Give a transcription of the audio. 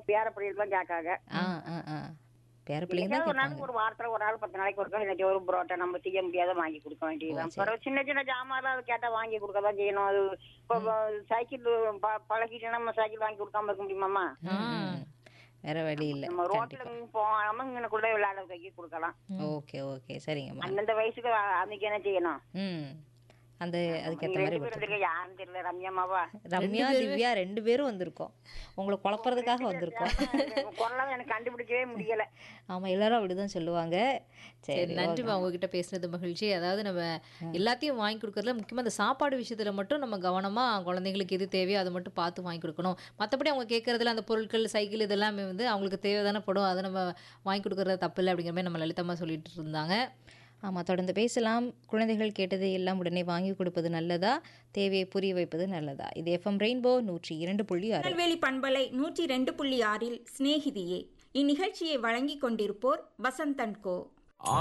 பேர பிள்ளைகள் கேட்காங்க ஆ ஆ ஆ பேர பிள்ளைங்க தான் என்னைக்காவது ஒரு நாள் கேட்பாங்க ஒரு வாரத்துல ஒரு நாள் பத்து நாளைக்கு ஒருக்கா இல்லாட்டி ஒரு புரோட்டா நம்ம செய்ய முடியாத வாங்கி கொடுக்க வேண்டியதுதான் பிறகு சின்ன சின்ன ஜாமான் அது கேட்டா வாங்கி கொடுக்க தான் செய்யணும் அது இப்போ சைக்கிள் ப- பழகிட்டு நம்ம சைக்கிள் வாங்கி கொடுக்காம இருக்க முடியுமாமா ம். வேற வழி இல்லை நம்ம ரோட்ல போகாம இங்கனக்குள்ள விளையாட கைக்கு கொடுக்கலாம் ஓகே ஓகே சரிங்கம்மா அந்தந்த வயசுக்கு அ- அதுக்கு என்ன செய்யணும் ம் அந்த அதுக்கேற்ற நீங்க மாதிரி ரெண்டு பேரும் இருந்திருக்க யாருன்னு தெரியல ரம்யாமாவா ரம்யா திவ்யா ரெண்டு பேரும் வந்திருக்கோம் உங்களை குழப்பறதுக்காக வந்திருக்கோம் குரலாம் எனக்கு கண்டுபிடிக்கவே முடியல ஆமா எல்லாரும் அப்படிதான் சொல்லுவாங்க சரி சரி நன்றிமா உங்ககிட்ட பேசுனது மகிழ்ச்சி அதாவது நம்ம எல்லாத்தையும் வாங்கி கொடுக்கறதுல முக்கியமா அந்த சாப்பாடு விஷயத்துல மட்டும் நம்ம கவனமா குழந்தைங்களுக்கு எது தேவையோ அதை மட்டும் பார்த்து வாங்கி கொடுக்கணும் மற்றபடி அவங்க கேட்கறதுல அந்த பொருட்கள் சைக்கிள் இதெல்லாமே வந்து அவங்களுக்கு தேவைதானே படும் அதை நம்ம வாங்கி கொடுக்கறது தப்பு இல்லை அப்படிங்கிற மாதிரி நம்ம லலிதமா சொல்லிட்டு இருந்தாங்க ஆமா தொடர்ந்து பேசலாம் குழந்தைகள் கேட்டதை எல்லாம் உடனே வாங்கி கொடுப்பது நல்லதா தேவையை புரிய வைப்பது நல்லதா இது எஃப்எம் ரெயின்போ நூற்றி இரண்டு புள்ளி ஆறு திருநெல்வேலி பண்பலை நூற்றி ரெண்டு புள்ளி ஆறில் சிநேகிதியே இந்நிகழ்ச்சியை வழங்கிக் கொண்டிருப்போர் வசந்தன் கோ